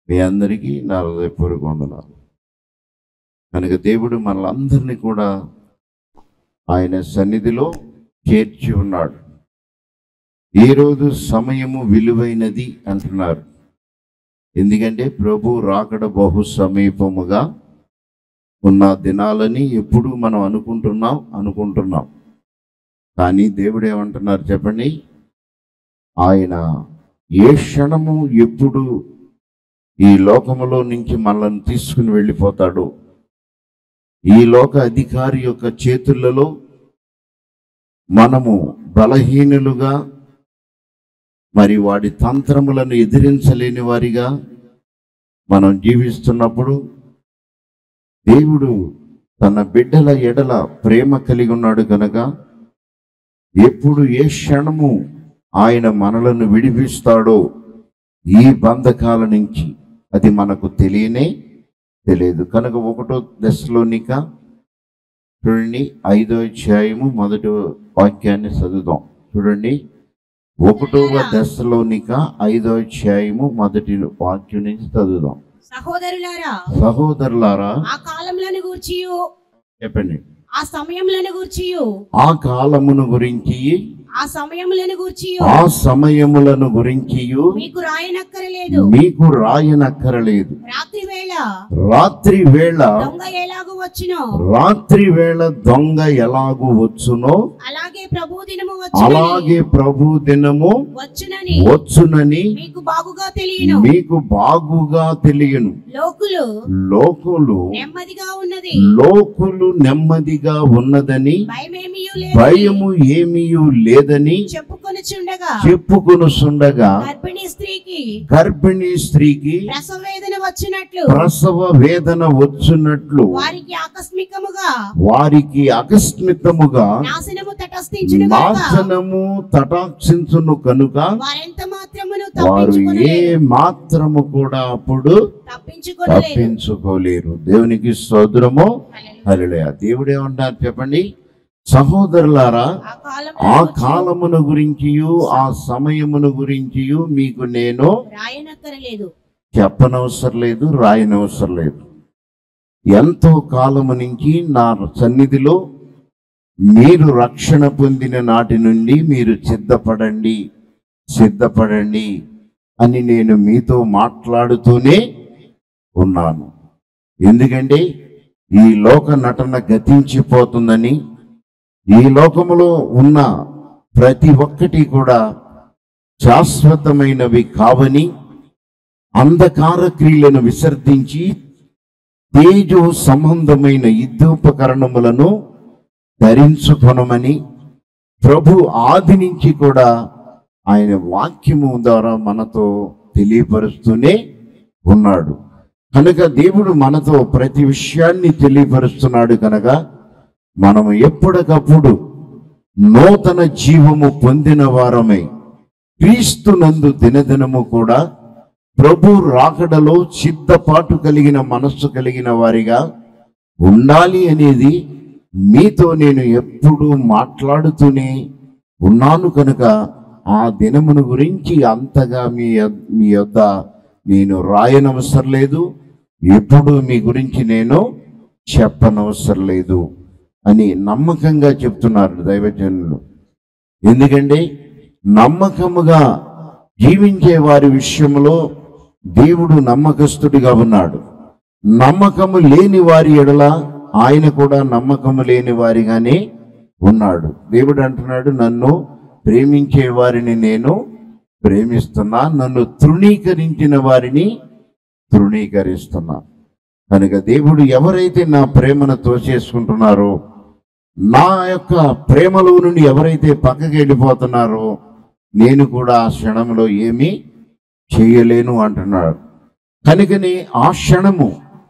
మీ అందరికీ నా హృదయపూర్వక వందనాలు కనుక దేవుడు మనలందరినీ కూడా ఆయన సన్నిధిలో చేర్చి ఉన్నాడు ఈరోజు సమయము విలువైనది అంటున్నారు ఎందుకంటే ప్రభు రాకడ బహు సమీపముగా ఉన్న దినాలని ఎప్పుడు మనం అనుకుంటున్నాం అనుకుంటున్నాం కానీ దేవుడు ఏమంటున్నారు చెప్పండి ఆయన ఏ క్షణము ఎప్పుడు ఈ లోకములో నుంచి మనల్ని తీసుకుని వెళ్ళిపోతాడు ఈ లోక అధికారి యొక్క చేతులలో మనము బలహీనులుగా మరి వాడి తంత్రములను ఎదిరించలేని వారిగా మనం జీవిస్తున్నప్పుడు దేవుడు తన బిడ్డల ఎడల ప్రేమ కలిగి ఉన్నాడు కనుక ఎప్పుడు ఏ క్షణము ఆయన మనలను విడిపిస్తాడో ఈ బంధకాల నుంచి అది మనకు తెలియనే తెలియదు కనుక ఒకటో దశలోనిక చూడండి ఐదో అధ్యాయము మొదటి వాక్యాన్ని చదువుదాం చూడండి ఒకటవ దశలోనిక ఐదో అధ్యాయము మొదటి వాక్యం నుంచి చదువుదాం సహోదరులారా సహోదరులారా ఆ కాలములను గూర్చియు చెప్పండి ఆ సమయములను గూర్చియు ఆ కాలమును గురించి ఆ సమయములను గూర్చియు ఆ సమయములను గురించి మీకు రాయనక్కరలేదు మీకు రాయనక్కరలేదు రాత్రి వేళ రాత్రి వేళ దొంగ ఎలాగూ వచ్చునో రాత్రి వేళ దొంగ ఎలాగు వచ్చునో అలాగే ప్రభు దినము వచ్చునని అలాగే ప్రభు దినము వచ్చునని వచ్చునని మీకు బాగుగా తెలియను మీకు బాగుగా తెలియను లోకులు లోకులు నెమ్మదిగా ఉన్నది లోకులు నెమ్మదిగా ఉన్నదని భయమేమియూ లేదు భయము ఏమీ లేదని చెప్పుకొనుచుండగా చెప్పుకొనుసుండగా గర్భిణీ స్త్రీకి గర్భిణీ స్త్రీకి ప్రసవ వేదన వచ్చినట్లు ప్రసవ వేదన వచ్చున్నట్లు వారికి ఆకస్మికముగా వారికి అకస్మితముగా నాశనము తటస్థించును కనుక నాశనము తటాక్షించును కనుక వారెంత మాత్రమును వారు ఏ తప్పించుకొనలేరు మాత్రము కూడా అప్పుడు తప్పించుకొనలేరు తప్పించుకోలేరు దేవునికి స్తోత్రము హల్లెలూయా దేవుడు ఏమంటారు చెప్పండి సహోదరులారా ఆ కాలం ఆ కాలమును గురించియు ఆ సమయమును గురించియు మీకు నేను రాయనక్కరలేదు చెప్పనవసరం లేదు రాయనవసరం లేదు ఎంతో కాలము నుంచి నా సన్నిధిలో మీరు రక్షణ పొందిన నాటి నుండి మీరు సిద్ధపడండి సిద్ధపడండి అని నేను మీతో మాట్లాడుతూనే ఉన్నాను ఎందుకంటే ఈ లోక నటన గతించిపోతుందని ఈ లోకములో ఉన్న ప్రతి ఒక్కటి కూడా శాశ్వతమైనవి కావని అంధకార క్రియలను విసర్జించి తేజో సంబంధమైన యుద్ధోపకరణములను ధరించుకొనమని ప్రభు ఆది నుంచి కూడా ఆయన వాక్యము ద్వారా మనతో తెలియపరుస్తూనే ఉన్నాడు కనుక దేవుడు మనతో ప్రతి విషయాన్ని తెలియపరుస్తున్నాడు కనుక మనము ఎప్పటికప్పుడు నూతన జీవము పొందిన వారమై క్రీస్తునందు దినదినము కూడా ప్రభు రాకడలో సిద్ధపాటు కలిగిన మనస్సు కలిగిన వారిగా ఉండాలి అనేది మీతో నేను ఎప్పుడూ మాట్లాడుతూనే ఉన్నాను కనుక ఆ దినమును గురించి అంతగా మీ యొద్- మీ యొద్ద నేను రాయనవసరం లేదు ఎప్పుడు మీ గురించి నేను చెప్పనవసరం లేదు అని నమ్మకంగా చెప్తున్నారు దైవజనులు ఎందుకంటే నమ్మకముగా జీవించే వారి విషయంలో దేవుడు నమ్మకస్తుడిగా ఉన్నాడు నమ్మకము లేని వారి ఎడల ఆయన కూడా నమ్మకము లేని వారిగానే ఉన్నాడు దేవుడు అంటున్నాడు నన్ను ప్రేమించే వారిని నేను ప్రేమిస్తున్నా నన్ను తృణీకరించిన వారిని తృణీకరిస్తున్నా కనుక దేవుడు ఎవరైతే నా ప్రేమను తోచేసుకుంటున్నారో నా యొక్క ప్రేమలో నుండి ఎవరైతే పక్కకి వెళ్ళిపోతున్నారో నేను కూడా ఆ క్షణంలో ఏమీ చేయలేను అంటున్నాడు కనుకని ఆ క్షణము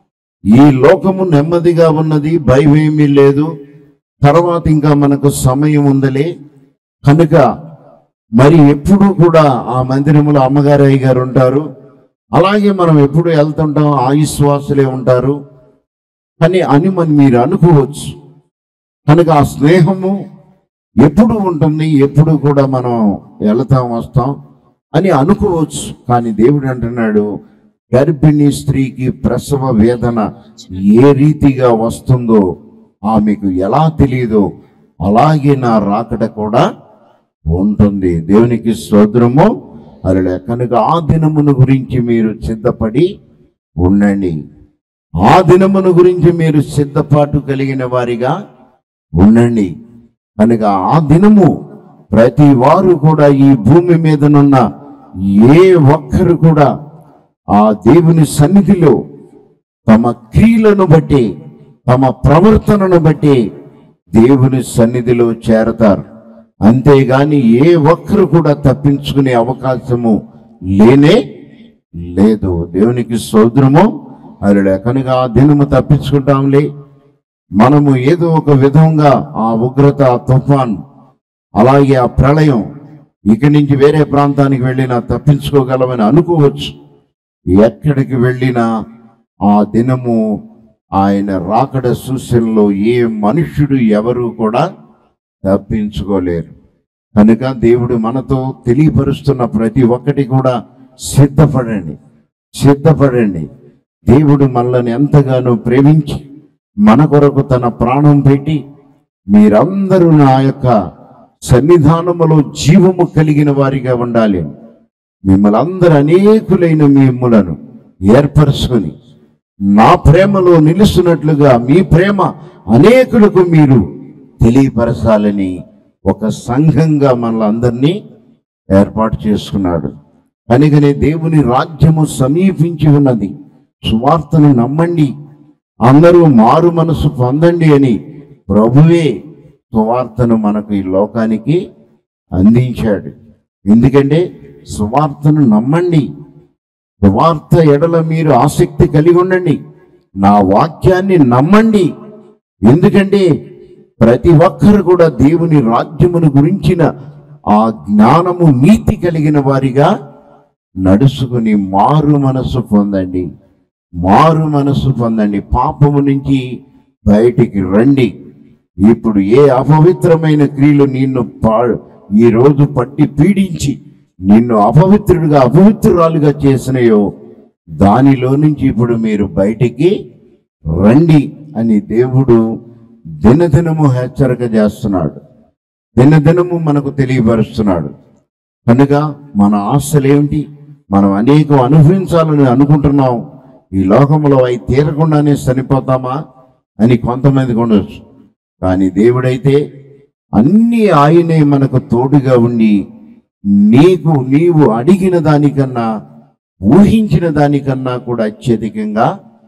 ఈ లోకము నెమ్మదిగా ఉన్నది భయం ఏమీ లేదు తర్వాత ఇంకా మనకు సమయం ఉందలే కనుక మరి ఎప్పుడు కూడా ఆ మందిరంలో అమ్మగారు అయ్యగారు ఉంటారు అలాగే మనం ఎప్పుడు వెళ్తుంటాం ఆయుశ్వాసులే ఉంటారు అని అని మనం మీరు అనుకోవచ్చు కనుక ఆ స్నేహము ఎప్పుడు ఉంటుంది ఎప్పుడు కూడా మనం వెళతాం వస్తాం అని అనుకోవచ్చు కానీ దేవుడు అంటున్నాడు గర్భిణీ స్త్రీకి ప్రసవ వేదన ఏ రీతిగా వస్తుందో ఆమెకు ఎలా తెలియదో అలాగే నా రాకడ కూడా ఉంటుంది దేవునికి స్తోత్రము అలా కనుక ఆ దినమును గురించి మీరు సిద్ధపడి ఉండండి ఆ దినమును గురించి మీరు సిద్ధపాటు కలిగిన వారిగా ఉండండి కనుక ఆ దినము ప్రతి వారు కూడా ఈ భూమి మీదనున్న ఏ ఒక్కరు కూడా ఆ దేవుని సన్నిధిలో తమ క్రియలను బట్టి తమ ప్రవర్తనను బట్టి దేవుని సన్నిధిలో చేరతారు అంతేగాని ఏ ఒక్కరు కూడా తప్పించుకునే అవకాశము లేనే లేదు దేవునికి సోదరము అలా కనుక ఆ దినము తప్పించుకుంటాంలే మనము ఏదో ఒక విధంగా ఆ ఉగ్రత ఆ తుఫాన్ అలాగే ఆ ప్రళయం ఇక్కడి నుంచి వేరే ప్రాంతానికి వెళ్ళినా తప్పించుకోగలమని అనుకోవచ్చు ఎక్కడికి వెళ్ళినా ఆ దినము ఆయన రాకడ సూచనలో ఏ మనుష్యుడు ఎవరు కూడా తప్పించుకోలేరు కనుక దేవుడు మనతో తెలియపరుస్తున్న ప్రతి ఒక్కటి కూడా సిద్ధపడండి సిద్ధపడండి దేవుడు మనల్ని ఎంతగానో ప్రేమించి మన కొరకు తన ప్రాణం పెట్టి మీరందరూ నా యొక్క సన్నిధానములో జీవము కలిగిన వారిగా ఉండాలి మిమ్మల్ని అందరూ అనేకులైన మిమ్మలను ఏర్పరచుకొని నా ప్రేమలో నిలుస్తున్నట్లుగా మీ ప్రేమ అనేకులకు మీరు తెలియపరచాలని ఒక సంఘంగా మనలందరినీ ఏర్పాటు చేసుకున్నాడు కనుకనే దేవుని రాజ్యము సమీపించి ఉన్నది సువార్తను నమ్మండి అందరూ మారు మనసు పొందండి అని ప్రభువే సువార్తను మనకు ఈ లోకానికి అందించాడు ఎందుకంటే సువార్తను నమ్మండి సువార్త ఎడల మీరు ఆసక్తి కలిగి ఉండండి నా వాక్యాన్ని నమ్మండి ఎందుకంటే ప్రతి ఒక్కరు కూడా దేవుని రాజ్యమును గురించిన ఆ జ్ఞానము నీతి కలిగిన వారిగా నడుచుకుని మారు మనసు పొందండి మారు మనసు పొందండి పాపము నుంచి బయటికి రండి ఇప్పుడు ఏ అపవిత్రమైన క్రియలు నిన్ను పా ఈ రోజు పట్టి పీడించి నిన్ను అపవిత్రుడిగా అపవిత్రురాలుగా చేసినాయో దానిలో నుంచి ఇప్పుడు మీరు బయటికి రండి అని దేవుడు దినదినము హెచ్చరిక చేస్తున్నాడు దినదినము మనకు తెలియపరుస్తున్నాడు కనుక మన ఆశలు ఏమిటి మనం అనేకం అనుభవించాలని అనుకుంటున్నాం ఈ లోకంలో అవి తీరకుండానే చనిపోతామా అని కొంతమందికి ఉండొచ్చు కానీ దేవుడైతే అన్నీ ఆయనే మనకు తోడుగా ఉండి నీకు నీవు అడిగిన దానికన్నా ఊహించిన దానికన్నా కూడా అత్యధికంగా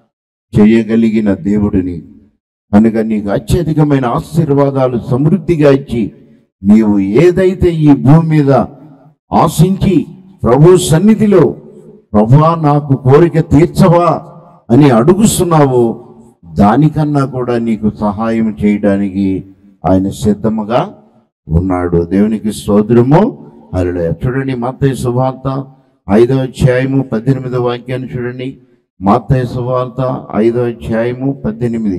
చేయగలిగిన దేవుడిని కనుక నీకు అత్యధికమైన ఆశీర్వాదాలు సమృద్ధిగా ఇచ్చి నీవు ఏదైతే ఈ భూమి మీద ఆశించి ప్రభు సన్నిధిలో ప్రభువా నాకు కోరిక తీర్చవా అని అడుగుతున్నావో దానికన్నా కూడా నీకు సహాయం చేయడానికి ఆయన సిద్ధముగా ఉన్నాడు దేవునికి స్తోత్రము అలా చూడండి మత్తయి సువార్త ఐదో అధ్యాయము పద్దెనిమిదో వాక్యాన్ని చూడండి మత్తయి సువార్త ఐదో అధ్యాయము పద్దెనిమిది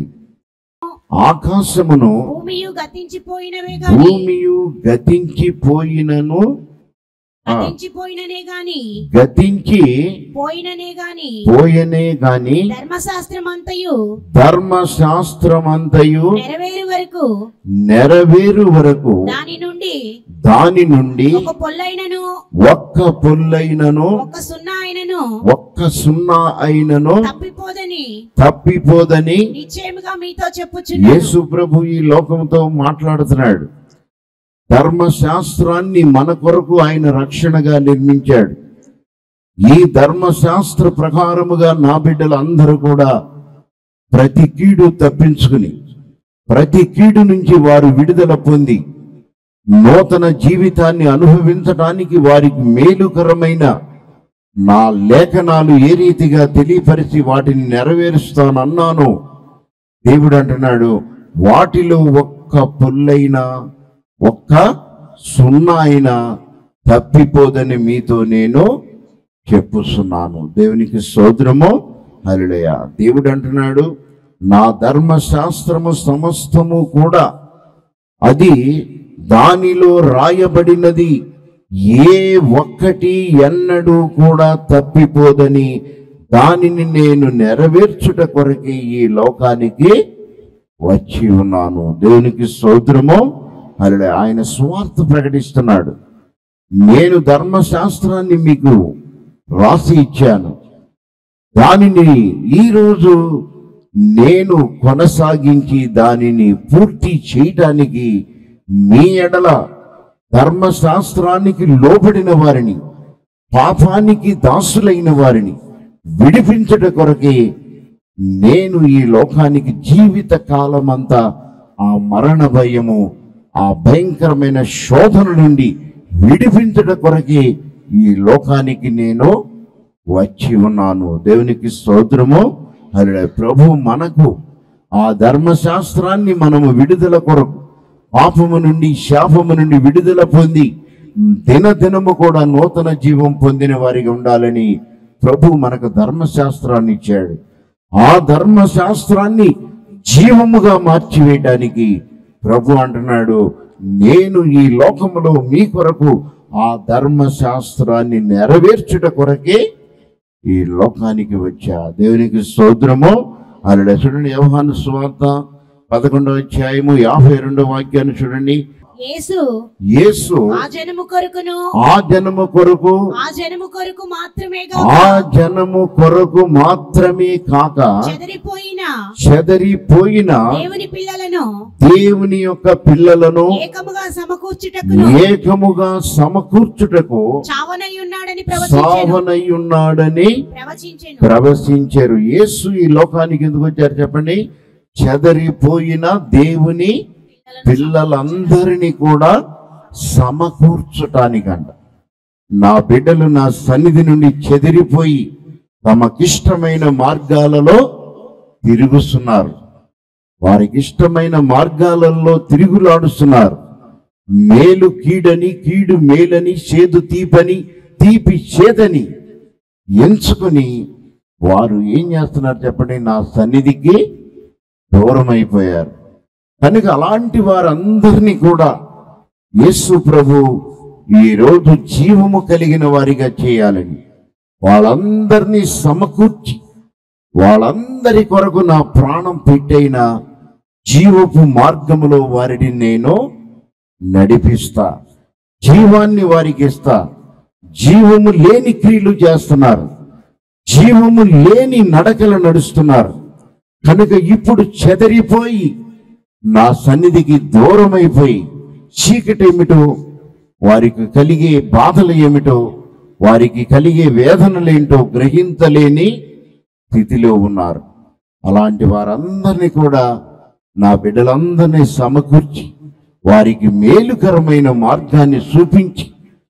ఆకాశమును భూమియు గతించిపోయినవే గాని భూమియు గతించిపోయినను ఆ, గతించిపోయిననే గాని గతించి పోయిననే గాని పోయనే గాని ధర్మశాస్త్రమంతయు ధర్మశాస్త్రమంతయు నెరవేరు వరకు నెరవేరు వరకు దాని నుండి దాని నుండి ఒక పొల్లైనను ఒక్క పుల్లైనను ఒక సున్నా అయినను ఒక్క సున్నా అయినను తప్పిపోదని తప్పిపోదని నిశ్చయముగా మీతో చెప్పుచున్నాను యేసు ప్రభు ఈ లోకంతో మాట్లాడుతున్నాడు ధర్మశాస్త్రాన్ని మన కొరకు ఆయన రక్షణగా నిర్మించాడు ఈ ధర్మశాస్త్ర ప్రకారముగా నా బిడ్డలందరూ కూడా ప్రతి కీడు తప్పించుకుని ప్రతి కీడు నుంచి వారు విడుదల పొంది నూతన జీవితాన్ని అనుభవించడానికి వారికి మేలుకరమైన నా లేఖనాలు ఏ రీతిగా తెలియపరిచి వాటిని నెరవేరుస్తానన్నానో దేవుడు అంటున్నాడు వాటిలో ఒక్క పుల్లైనా ఒక్క సున్నా అయినా తప్పిపోదని మీతో నేను చెప్పుస్తున్నాను దేవునికి సోదరము హల్లెలూయా దేవుడు అంటున్నాడు నా ధర్మశాస్త్రము సమస్తము కూడా అది దానిలో రాయబడినది ఏ ఒక్కటి ఎన్నడూ కూడా తప్పిపోదని దానిని నేను నెరవేర్చుట కొరకే ఈ లోకానికి వచ్చి ఉన్నాను దేవునికి స్తోత్రము అలా ఆయన స్వార్థ ప్రకటిస్తున్నాడు నేను ధర్మశాస్త్రాన్ని మీకు రాసి ఇచ్చాను దానిని ఈరోజు నేను కొనసాగించి దానిని పూర్తి చేయటానికి మీ ఎడల ధర్మశాస్త్రానికి లోబడిన వారిని పాపానికి దాసులైన వారిని విడిపించట కొరకే నేను ఈ లోకానికి జీవిత కాలమంతా ఆ మరణ భయము ఆ భయంకరమైన శోధన నుండి విడిపించట కొరకే ఈ లోకానికి నేను వచ్చి ఉన్నాను దేవునికి స్తోత్రము అలా ప్రభు మనకు ఆ ధర్మశాస్త్రాన్ని మనము విడుదల కొరకు పాపము నుండి శాపము నుండి విడుదల పొంది దినదినము కూడా నూతన జీవం పొందిన వారిగా ఉండాలని ప్రభు మనకు ధర్మశాస్త్రాన్ని ఇచ్చాడు ఆ ధర్మశాస్త్రాన్ని జీవముగా మార్చివేయటానికి ప్రభు అంటున్నాడు నేను ఈ లోకములో మీ కొరకు ఆ ధర్మశాస్త్రాన్ని నెరవేర్చుట కొరకే ఈ లోకానికి వచ్చా దేవునికి స్తోత్రము అలా చూడండి వ్యవహాను స్వార్త పదకొండవ అధ్యాయము యాభై రెండవ వాక్యాన్ని చూడండి యేసు యేసు ఆ జనము కొరకును ఆ జనము కొరకు ఆ జనము కొరకు మాత్రమే ఆ జనము కొరకు మాత్రమే కాక చెదరిపోయిన చెదరిపోయిన దేవుని పిల్లలను దేవుని యొక్క పిల్లలను ఏకముగా సమకూర్చుటకును ఏకముగా సమకూర్చుటకు చావనై ఉన్నాడని ప్రవచించెను సావనయ్యున్నాడని ప్రవచించెను ప్రవశించారు యేసు ఈ లోకానికి ఎందుకు వచ్చారు చెప్పండి చెదరిపోయిన దేవుని పిల్లలందరినీ కూడా సమకూర్చటానికంట నా బిడ్డలు నా సన్నిధి నుండి చెదిరిపోయి తమకిష్టమైన మార్గాలలో తిరుగుతున్నారు వారికి ఇష్టమైన మార్గాలలో తిరుగులాడుస్తున్నారు మేలు కీడని కీడు మేలని చేదు తీపని తీపి చేదని ఎంచుకుని వారు ఏం చేస్తున్నారు చెప్పండి నా సన్నిధికి దూరం అయిపోయారు కనుక అలాంటి వారందరినీ కూడా యేసు ప్రభు ఈ రోజు జీవము కలిగిన వారిగా చేయాలని వాళ్ళందరినీ సమకూర్చి వాళ్ళందరి కొరకు నా ప్రాణం పెట్టైన జీవపు మార్గములో వారిని నేను నడిపిస్తా జీవాన్ని వారికి ఇస్తా జీవము లేని క్రియలు చేస్తున్నారు జీవము లేని నడకలు నడుస్తున్నారు కనుక ఇప్పుడు చెదరిపోయి నా సన్నిధికి దూరమైపోయి చీకటి ఏమిటో వారికి కలిగే బాధలు ఏమిటో వారికి కలిగే వేదనలేంటో గ్రహించలేని స్థితిలో ఉన్నారు అలాంటి వారందరినీ కూడా నా బిడ్డలందరినీ సమకూర్చి వారికి మేలుకరమైన మార్గాన్ని చూపించి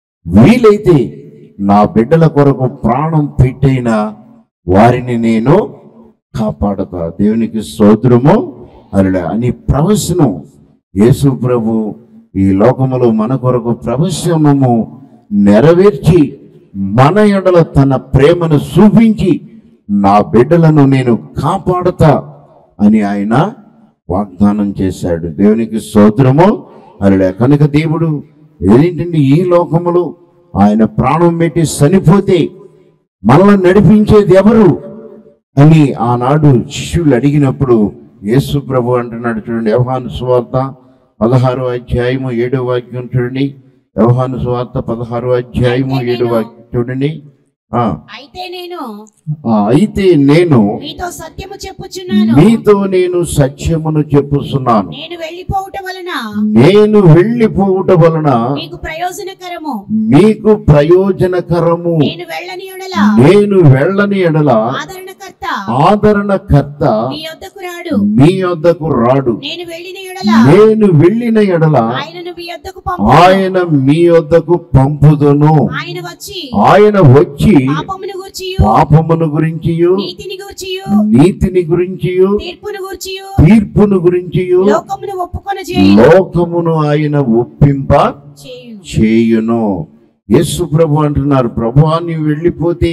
వీలైతే నా బిడ్డల కొరకు ప్రాణం పెట్టైన వారిని నేను కాపాడతా దేవునికి స్తోత్రము అలా అని ప్రవచనం యేసు ప్రభు ఈ లోకములో మన కొరకు ప్రవచనము నెరవేర్చి మన ఎడల తన ప్రేమను చూపించి నా బిడ్డలను నేను కాపాడతా అని ఆయన వాగ్దానం చేశాడు దేవునికి స్తోత్రము అలా కనుక దేవుడు ఏంటంటే ఈ లోకములో ఆయన ప్రాణం పెట్టి చనిపోతే మనల్ని నడిపించేది ఎవరు అని ఆనాడు శిష్యులు అడిగినప్పుడు యేసు ప్రభు అంటున్నాడు చూడండి వ్యవహాను సువార్త పదహారో అధ్యాయము ఏడో వాక్యం చూడండి వ్యవహాను సువార్త పదహారో అధ్యాయము ఏడో వాక్యం చూడండి ఆ అయితే నేను ఆ, అయితే నేను మీతో సత్యము చెప్పుచున్నాను మీతో నేను సత్యమును చెప్పుస్తున్నాను నేను వెళ్ళిపోవటం వలన నేను వెళ్ళిపోవుట వలన మీకు ప్రయోజనకరము మీకు ప్రయోజనకరము నేను వెళ్ళని ఎడల నేను వెళ్ళని ఎడల ఆదరణకర్త ఆదరణకర్త మీ యొద్దకు రాడు మీ వద్దకు రాడు నేను వెళ్ళిన ఎడల నేను వెళ్ళిన ఎడల ఆయనను మీ యొద్దకు పంపు ఆయన మీ వద్దకు పంపుదును ఆయన వచ్చి ఆయన వచ్చి పాపమును గూర్చియు పాపమును గురించి నీతిని గూర్చియు నీతిని గురించి తీర్పును గూర్చియు తీర్పును గురించి లోకమును ఒప్పుకొన చేయును లోకమును ఆయన ఒప్పింప చేయును చేయును యేసు ప్రభు అంటున్నారు ప్రభు నీవు వెళ్ళిపోతే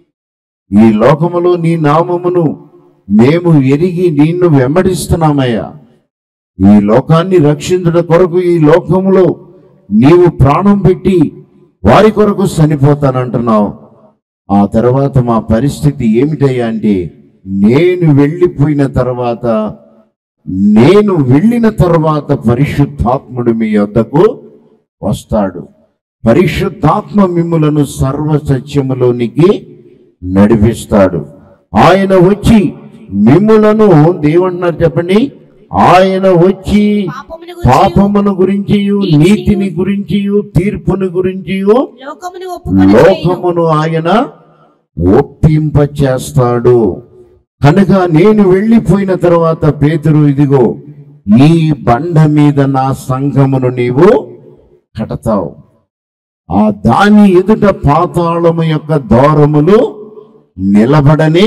ఈ లోకములో నీ నామమును మేము ఎరిగి నిన్ను వెంబడిస్తున్నామయ్యా ఈ లోకాన్ని రక్షించడం కొరకు ఈ లోకములో నీవు ప్రాణం పెట్టి వారి కొరకు చనిపోతానంటున్నావు ఆ తర్వాత మా పరిస్థితి ఏమిటయ్యా అంటే నేను వెళ్ళిపోయిన తర్వాత నేను వెళ్ళిన తర్వాత పరిశుద్ధాత్ముడు మీ వద్దకు వస్తాడు పరిశుద్ధాత్మ మిమ్ములను సర్వ సత్యములోనికి నడిపిస్తాడు ఆయన వచ్చి మిమ్ములను దేవుంటున్నారు చెప్పండి ఆయన వచ్చి పాపమును గురించి పాపమును గురించి నీతిని గురించి తీర్పుని గురించి లోకమును ఒప్పుకొని చేయును లోకమును ఆయన ఒప్పింప చేస్తాడు కనుక నేను వెళ్ళిపోయిన తర్వాత పేతురు ఇదిగో ఈ బండ మీద నా సంఘమును నీవు కడతావు ఆ దాని ఎదుట పాతాళము యొక్క దూరములు నిలబడనే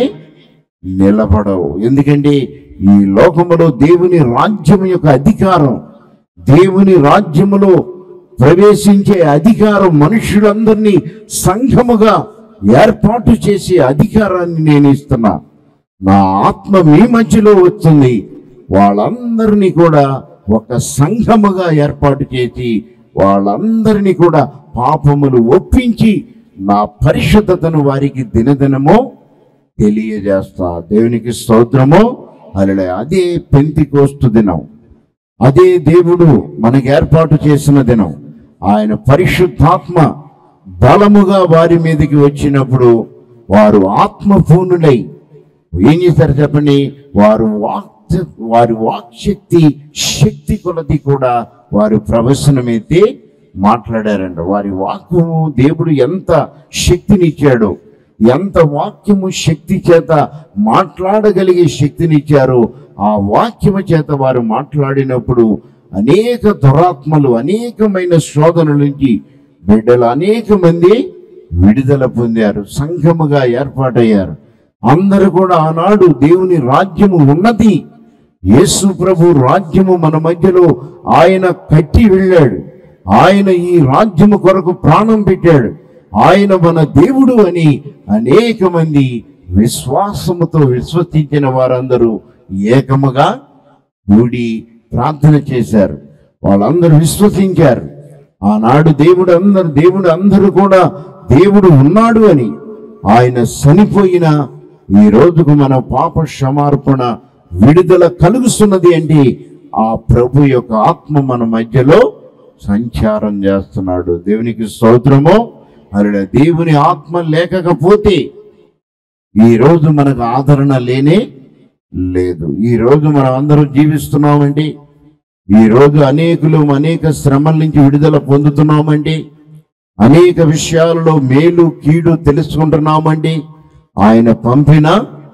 నిలబడవు ఎందుకంటే ఈ లోకములో దేవుని రాజ్యం యొక్క అధికారం దేవుని రాజ్యములో ప్రవేశించే అధికారం మనుషులందరినీ సంఘముగా ఏర్పాటు చేసే అధికారాన్ని నేను ఇస్తున్నా నా ఆత్మ మీ మధ్యలో వస్తుంది వాళ్ళందరినీ కూడా ఒక సంఘముగా ఏర్పాటు చేసి వాళ్ళందరినీ కూడా పాపములు ఒప్పించి నా పరిశుద్ధతను వారికి దినదినము తెలియజేస్తా దేవునికి స్తోత్రము అలడే అదే పెంతికోస్తు దినం అదే దేవుడు మనకు ఏర్పాటు చేసిన దినం ఆయన పరిశుద్ధాత్మ బలముగా వారి మీదకి వచ్చినప్పుడు వారు ఆత్మపూర్ణులై ఏం చేశారు చెప్పండి వారు వాక్ వారి వాక్శక్తి శక్తి కొలది కూడా వారు ప్రవచనమైతే మాట్లాడారంట వారి వాక్యము దేవుడు ఎంత శక్తినిచ్చాడో ఎంత వాక్యము శక్తి చేత మాట్లాడగలిగే శక్తినిచ్చారో ఆ వాక్యము చేత వారు మాట్లాడినప్పుడు అనేక దురాత్మలు అనేకమైన శోధనల నుంచి బిడ్డలు అనేక మంది విడుదల పొందారు సంఘముగా ఏర్పాటయ్యారు అందరూ కూడా ఆనాడు దేవుని రాజ్యము ఉన్నది యేసు ప్రభు రాజ్యము మన మధ్యలో ఆయన కట్టి వెళ్ళాడు ఆయన ఈ రాజ్యము కొరకు ప్రాణం పెట్టాడు ఆయన మన దేవుడు అని అనేక మంది విశ్వాసముతో విశ్వసించిన వారందరూ ఏకముగా కూడి ప్రార్థన చేశారు వాళ్ళందరూ విశ్వసించారు ఆనాడు దేవుడు అందరు దేవుడు అందరూ కూడా దేవుడు ఉన్నాడు అని ఆయన చనిపోయిన ఈ రోజుకు మన పాప క్షమార్పణ విడుదల కలుగుతున్నది అంటే ఆ ప్రభు యొక్క ఆత్మ మన మధ్యలో సంచారం చేస్తున్నాడు దేవునికి స్తోత్రము అలా దేవుని ఆత్మ లేకపోతే ఈ రోజు మనకు ఆదరణ లేనే లేదు ఈ రోజు మనం అందరం జీవిస్తున్నామండి ఈ రోజు అనేకులు అనేక శ్రమల నుంచి విడుదల పొందుతున్నామండి అనేక విషయాలలో మేలు కీడు తెలుసుకుంటున్నామండి ఆయన పంపిన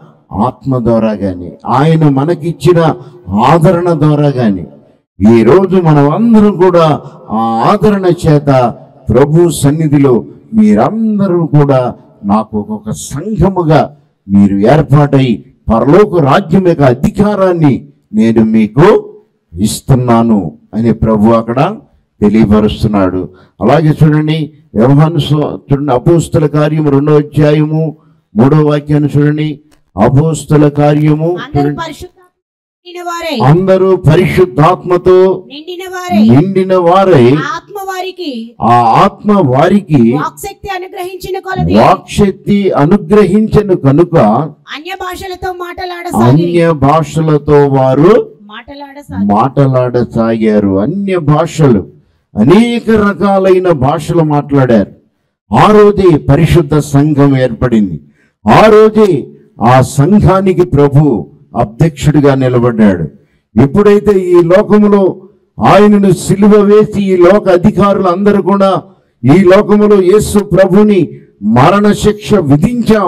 ఆత్మ ద్వారా గాని ఆయన మనకిచ్చిన ఆదరణ ద్వారా గాని ఈ రోజు మనం అందరం కూడా ఆ ఆదరణ చేత ప్రభు సన్నిధిలో మీరందరూ కూడా నాకు ఒక సంఘముగా మీరు ఏర్పాటై పరలోక రాజ్యం యొక్క అధికారాన్ని నేను మీకు ఇస్తున్నాను అని ప్రభు అక్కడ తెలియపరుస్తున్నాడు అలాగే చూడండి వ్యవహాను చూడండి అపోస్తుల కార్యము రెండో అధ్యాయము మూడో వాక్యాన్ని చూడండి అపోస్తుల కార్యము అందరూ చూడండి పరిశుద్ధ నిండిన వారై అందరూ పరిశుద్ధాత్మతో నిండిన వారై నిండిన వారై ఆ ఆత్మ వారికి ఆ ఆత్మ వారికి వాక్శక్తి అనుగ్రహించిన కొలది వాక్శక్తి అనుగ్రహించను కనుక అన్య భాషలతో మాటలాడసాగి అన్య భాషలతో వారు మాటలాడసాగి మాటలాడసాగారు అన్య భాషలు అనేక రకాలైన భాషలు మాట్లాడారు ఆ రోజే పరిశుద్ధ సంఘం ఏర్పడింది ఆ రోజే ఆ సంఘానికి ప్రభు అధ్యక్షుడిగా నిలబడ్డాడు ఎప్పుడైతే ఈ లోకములో ఆయనను సిలువ వేసి ఈ లోక అధికారులు అందరూ కూడా ఈ లోకములో యేసు ప్రభుని మరణ శిక్ష విధించాం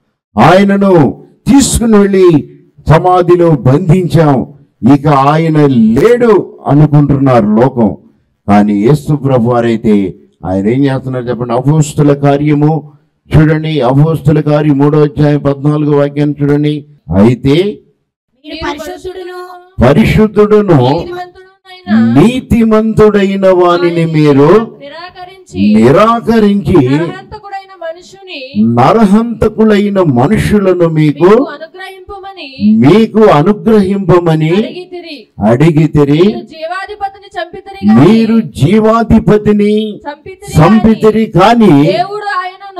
ఆయనను తీసుకుని వెళ్ళి సమాధిలో బంధించాం ఇక ఆయన లేడు అనుకుంటున్నారు లోకం కానీ యేసు ప్రభు వారైతే ఆయన ఏం చేస్తున్నారు చెప్పండి అపోస్తుల కార్యము చూడండి అపోస్తుల కార్యం మూడో అధ్యాయం పద్నాలుగో వాక్యాన్ని చూడండి అయితే మీరు పరిశుద్ధుడును పరిశుద్ధుడును నీతిమంతుడునైన నీతిమంతుడైన వానిని మీరు నిరాకరించి నిరాకరించి నరహంతకుడైన మనుషుని నరహంతకులైన మనుషులను మీకు మీకు అనుగ్రహింపమని మీకు అనుగ్రహింపమని అడిగితిరి అడిగితిరి మీరు జీవాధిపతిని చంపితిరి గాని మీరు జీవాధిపతిని చంపితిరి గాని సంపితిరి కాని దేవుడు ఆయనను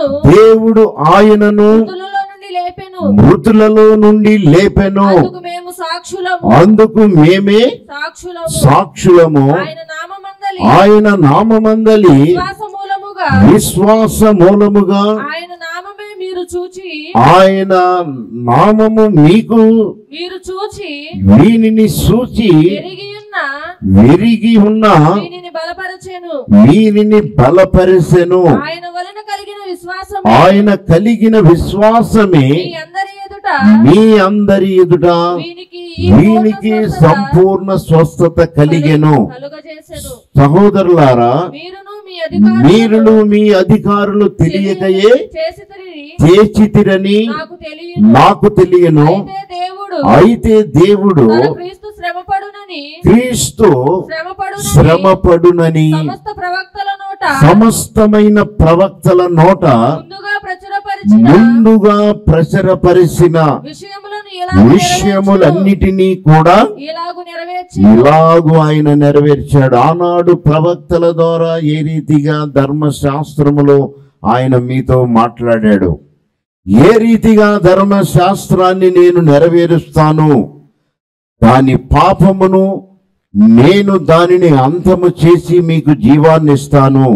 ఆయనను దేవుడు ఆయనను మృతులలో నుండి లేపెను మృతులలో నుండి లేపెను అందుకు మేము సాక్షులము అందుకు మేమే సాక్షులము సాక్షులము ఆయన నామమందలి ఆయన నామమందలి విశ్వాస మూలముగా విశ్వాస మూలముగా ఆయన నామమే మీరు చూచి ఆయన నామము మీకు మీరు చూచి వీనిని సూచి ఎరిగి ఉన్న విరిగి ఉన్న దీనిని బలపరచెను వీరిని బలపరిసెను ఆయన వలన కలిగిన విశ్వాసం ఆయన కలిగిన విశ్వాసమే మీ అందరి ఎదుట మీ అందరి ఎదుట వీనికి ఈ వీనికి పూర్ణ స్వస్థత సంపూర్ణ స్వస్థత కలిగెను కలుగజేసెను సహోదరులారా మీరును మీ అధికారులను మీరును మీ అధికారులు తెలియకయే చేసితిరి చేచితిరని నాకు తెలియను నాకు తెలియను అయితే దేవుడు అయితే దేవుడు తన క్రీస్తు శ్రమపడునని క్రీస్తు శ్రమపడునని శ్రమపడునని సమస్త ప్రవక్తల నోట సమస్తమైన ప్రవక్తల నోట ముందుగా ప్రచురపరిచిన ముందుగా ప్రచురపరిచిన విషయములను ఇలాగు విషయములన్నిటినీ కూడా నెరవేర్చెను. ఇలాగు నెరవేర్చి ఇలాగు ఆయన నెరవేర్చాడు ఆనాడు ప్రవక్తల ద్వారా ఏ రీతిగా ధర్మశాస్త్రములో ఆయన మీతో మాట్లాడాడు ఏ రీతిగా ధర్మశాస్త్రాన్ని నేను నెరవేరుస్తాను దాని పాపమును నేను దానిని అంతము చేసి మీకు జీవాన్ని ఇస్తాను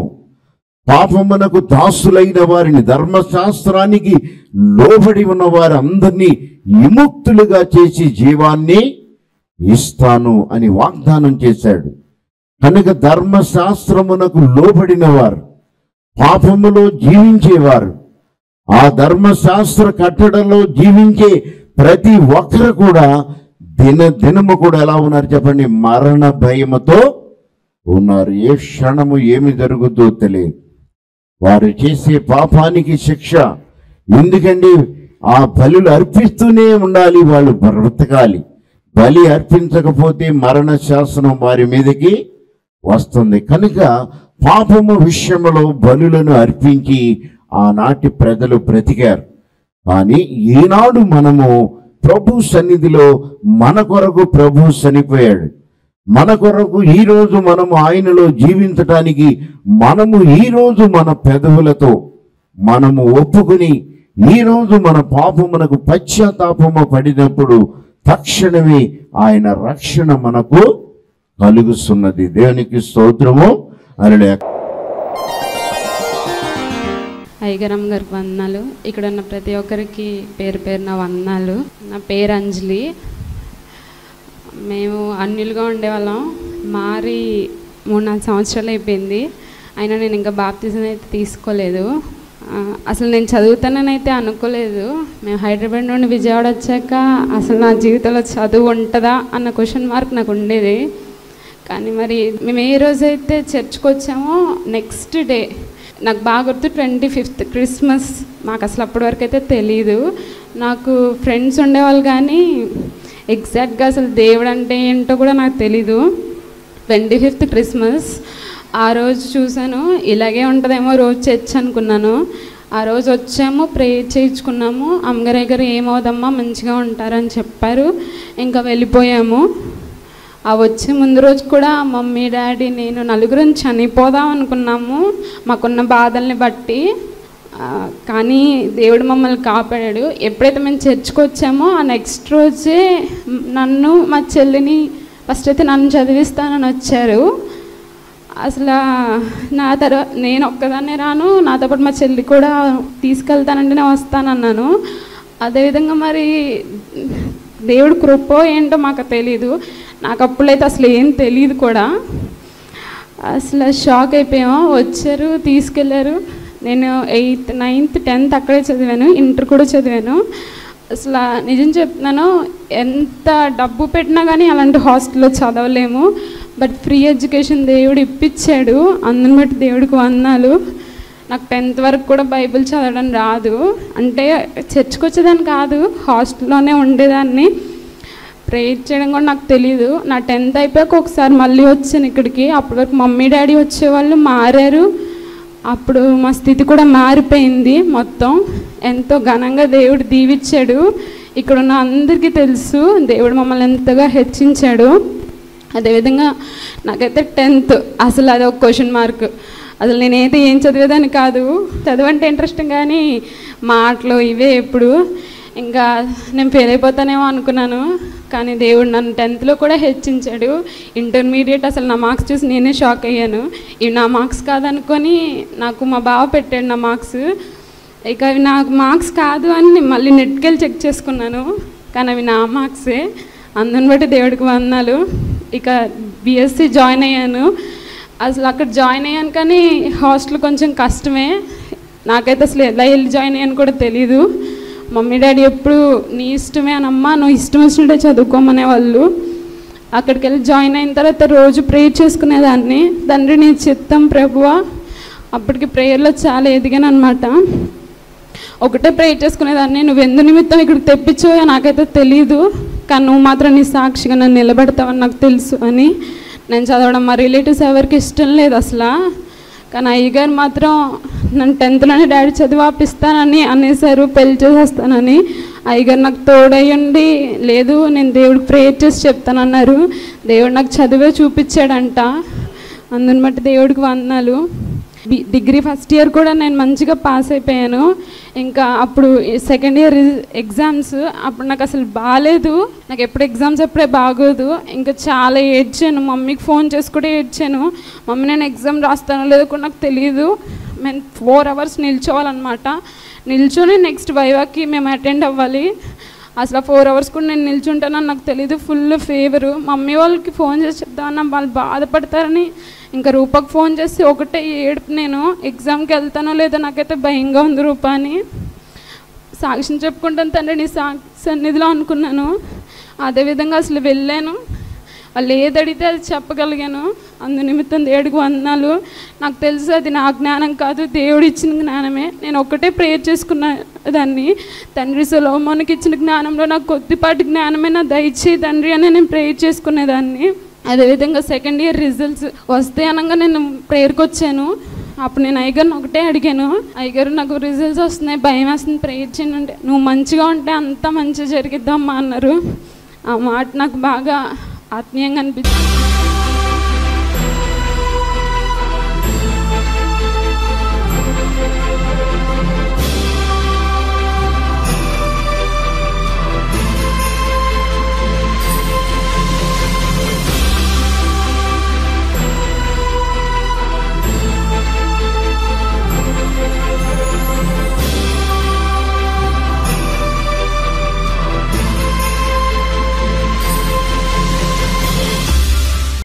పాపమునకు దాసులైన వారిని ధర్మశాస్త్రానికి లోబడి ఉన్న వారందరినీ విముక్తులుగా చేసి జీవాన్ని ఇస్తాను అని వాగ్దానం చేశాడు కనుక ధర్మశాస్త్రమునకు లోబడిన వారు పాపములో జీవించేవారు ఆ ధర్మశాస్త్ర కట్టడలో జీవించే ప్రతి ఒక్కరు కూడా దిన దినము కూడా ఎలా ఉన్నారు చెప్పండి మరణ భయముతో ఉన్నారు ఏ క్షణము ఏమి జరుగుతుందో తెలియదు వారు చేసే పాపానికి శిక్ష ఎందుకండి ఆ బలులు అర్పిస్తూనే ఉండాలి వాళ్ళు బ్రతకాలి బలి అర్పించకపోతే మరణ శాసనం వారి మీదకి వస్తుంది కనుక పాపము విషయంలో బలులను అర్పించి ఆనాటి ప్రజలు బ్రతికారు కానీ ఈనాడు మనము ప్రభు సన్నిధిలో మన కొరకు ప్రభు చనిపోయాడు మన కొరకు ఈ రోజు మనము ఆయనలో జీవించటానికి మనము ఈ రోజు మన పెదవులతో మనము ఒప్పుకుని ఈ రోజు మన పాపమునకు పశ్చాత్తాపము పడినప్పుడు తక్షణమే ఆయన రక్షణ మనకు కలుగుతున్నది దేవునికి స్తోత్రము అరడే అయ్యగారమ్మ గారికి వందనాలు ఇక్కడ ఉన్న ప్రతి ఒక్కరికి పేరు పేరు నా వందనాలు నా పేరు అంజలి మేము అన్యులుగా ఉండేవాళ్ళం మారి మూడు నాలుగు సంవత్సరాలు అయిపోయింది అయినా నేను ఇంకా బాప్తిజం అయితే తీసుకోలేదు ఆ, అసలు నేను చదువుతానైతే అనుకోలేదు మేము హైదరాబాద్ నుండి విజయవాడ వచ్చాక అసలు నా జీవితంలో చదువు ఉంటుందా అన్న క్వశ్చన్ మార్క్ నాకు ఉండేది కానీ మరి మేము ఏ రోజైతే చర్చ్కి వచ్చామో నెక్స్ట్ డే నాకు బాగా గుర్తు ట్వంటీ ఫిఫ్త్ క్రిస్మస్ మాకు అసలు అప్పటి వరకు అయితే తెలియదు నాకు ఫ్రెండ్స్ ఉండేవాళ్ళు కానీ ఎగ్జాక్ట్గా అసలు దేవుడు అంటే ఏంటో కూడా నాకు తెలీదు ట్వంటీ ఫిఫ్త్ క్రిస్మస్ ఆ రోజు చూశాను ఇలాగే ఉంటుందేమో రోజు చర్చ్ అనుకున్నాను ఆ రోజు వచ్చాము ప్రేయర్ చేయించుకున్నాము అమ్మగారి దగ్గర ఏమవుదమ్మా మంచిగా ఉంటారని చెప్పారు ఇంకా వెళ్ళిపోయాము ఆ వచ్చే ముందు రోజు కూడా మమ్మీ డాడీ నేను నలుగురం చనిపోదాం అనుకున్నాము మాకున్న బాధల్ని బట్టి ఆ, కానీ దేవుడు మమ్మల్ని కాపాడాడు ఎప్పుడైతే మేము చర్చ్కి వచ్చామో ఆ నెక్స్ట్ రోజే నన్ను మా చెల్లిని ఫస్ట్ అయితే నన్ను చదివిస్తానని వచ్చారు అసలు నా తర్వాత నేను ఒక్కదాన్నే రాను నాతో పాటు మా చెల్లి కూడా తీసుకెళ్తానంటే నేను వస్తానన్నాను అదేవిధంగా మరి దేవుడు కృపో ఏంటో మాకు తెలీదు నాకు అప్పుడైతే అసలు ఏం తెలియదు కూడా అసలు షాక్ అయిపోయాము వచ్చారు తీసుకెళ్ళారు నేను ఎయిత్ నైన్త్ టెన్త్ అక్కడే చదివాను ఇంటర్ కూడా చదివాను అసలు నిజం చెప్తున్నాను ఎంత డబ్బు పెట్టినా కానీ అలాంటి హాస్టల్లో చదవలేము బట్ ఫ్రీ ఎడ్యుకేషన్ దేవుడు ఇప్పించాడు అందుని బట్టి దేవుడికి వందాలు నాకు టెన్త్ వరకు కూడా బైబిల్ చదవడం రాదు అంటే చర్చ్కి వచ్చేదాన్ని కాదు హాస్టల్లోనే ఉండేదాన్ని ప్రేయర్ చేయడం కూడా నాకు తెలియదు నా టెన్త్ అయిపోయాక ఒకసారి మళ్ళీ వచ్చాను ఇక్కడికి అప్పటి వరకు మమ్మీ డాడీ వచ్చేవాళ్ళు మారారు అప్పుడు మా స్థితి కూడా మారిపోయింది మొత్తం ఎంతో ఘనంగా దేవుడు దీవిచ్చాడు ఇక్కడ ఉన్న అందరికీ తెలుసు దేవుడు మమ్మల్ని ఎంతగా హెచ్చించాడు అదేవిధంగా నాకైతే టెన్త్ అసలు అది ఒక క్వశ్చన్ మార్క్ అసలు నేనైతే ఏం చదివేదాన్ని కాదు చదవంటే ఇంట్రెస్ట్ కానీ మాటలు ఇవే ఎప్పుడు ఇంకా నేను ఫెయిల్ అయిపోతానేమో అనుకున్నాను కానీ దేవుడు నన్ను టెన్త్లో కూడా హెచ్చించాడు ఇంటర్మీడియట్ అసలు నా మార్క్స్ చూసి నేనే షాక్ అయ్యాను ఇవి నా మార్క్స్ కాదనుకొని నాకు మా బావ పెట్టాడు నా మార్క్స్ ఇక అవి నాకు మార్క్స్ కాదు అని నేను మళ్ళీ నెట్కి వెళ్ళి చెక్ చేసుకున్నాను కానీ అవి నా మార్క్సే అందుని బట్టి దేవుడికి వందనాలు ఇక బీఎస్సీ జాయిన్ అయ్యాను అసలు అక్కడ జాయిన్ అయ్యాను కానీ హాస్టల్ కొంచెం కష్టమే నాకైతే అసలు ఎలా వెళ్ళి జాయిన్ అయ్యాను కూడా తెలీదు మమ్మీ డాడీ ఎప్పుడు నీ ఇష్టమే అని అమ్మ నువ్వు ఇష్టం వచ్చినట్టే చదువుకోమనే వాళ్ళు అక్కడికి వెళ్ళి జాయిన్ అయిన తర్వాత రోజు ప్రేయర్ చేసుకునేదాన్ని తండ్రి నీ చిత్తం ప్రభువా అప్పటికి ప్రేయర్లో చాలా ఎదిగాను అనమాట ఒకటే ప్రేయర్ చేసుకునేదాన్ని నువ్వు ఎందు నిమిత్తం ఇక్కడికి తెప్పించావో నాకైతే తెలియదు కానీ నువ్వు మాత్రం నీ సాక్షిగా నన్ను నిలబెడతావని నాకు తెలుసు అని నేను చదవడం మా రిలేటివ్స్ ఎవరికి ఇష్టం లేదు అసలు కానీ అయ్యగారు మాత్రం నన్ను టెన్త్లోనే డాడీ చదివి ఆపిస్తానని అనేసారు పెళ్లి చేసేస్తానని అయ్యగారు నాకు తోడయ్యండి లేదు నేను దేవుడికి ప్రేయర్ చేసి చెప్తానన్నారు దేవుడు నాకు చదివే చూపించాడంట అందుని బట్టి దేవుడికి వందనాలు బి- డిగ్రీ ఫస్ట్ ఇయర్ కూడా నేను మంచిగా పాస్ అయిపోయాను ఇంకా అప్పుడు సెకండ్ ఇయర్ ఎగ్జామ్స్ అప్పుడు నాకు అసలు బాగాలేదు నాకు ఎప్పుడు ఎగ్జామ్స్ ఎప్పుడే బాగోదు ఇంకా చాలా ఏడ్చాను మమ్మీకి ఫోన్ చేసి కూడా ఏడ్చాను మమ్మీ నేను ఎగ్జామ్ రాస్తానో లేదో కూడా నాకు తెలియదు మేము ఫోర్ అవర్స్ నిల్చోవాలన్నమాట నిల్చొని నెక్స్ట్ వైవాకి మేము అటెండ్ అవ్వాలి అసలు ఫోర్ అవర్స్ కూడా నేను నిల్చుంటానని నాకు తెలియదు ఫుల్ ఫేవరు మమ్మీ వాళ్ళకి ఫోన్ చేసి చెప్తామన్నా వాళ్ళు బాధపడతారని ఇంకా రూపకు ఫోన్ చేసి ఒకటే ఏడుపు నేను ఎగ్జామ్కి వెళ్తానో లేదో నాకైతే భయంగా ఉంది రూప అని సాక్ష్యం చెప్పుకుంటాను తండ్రి నీ సా సన్నిధిలో అనుకున్నాను అదేవిధంగా అసలు వెళ్ళాను వాళ్ళు ఏది అడిగితే అది చెప్పగలిగాను అందు నిమిత్తం దేవుడికి వందనాలు నాకు తెలుసు అది నా జ్ఞానం కాదు దేవుడు ఇచ్చిన జ్ఞానమే నేను ఒక్కటే ప్రేయర్ చేసుకున్న దాన్ని తండ్రి సులోమానికి ఇచ్చిన జ్ఞానంలో నాకు కొద్దిపాటి జ్ఞానమే నా దయచేయి తండ్రి అని నేను ప్రేయర్ చేసుకునేదాన్ని అదేవిధంగా సెకండ్ ఇయర్ రిజల్ట్స్ వస్తే అనగా నేను ప్రేయర్కి వచ్చాను అప్పుడు నేను అయ్యగారిని ఒకటే అడిగాను అయ్యగారు నాకు రిజల్ట్స్ వస్తున్నాయి భయం వేస్తుంది ప్రేయర్ చేయండి అంటే నువ్వు మంచిగా ఉంటే అంతా మంచిగా జరిగిద్దమ్మా అన్నారు ఆ మాట నాకు బాగా ఆత్మీయంగా అనిపించింది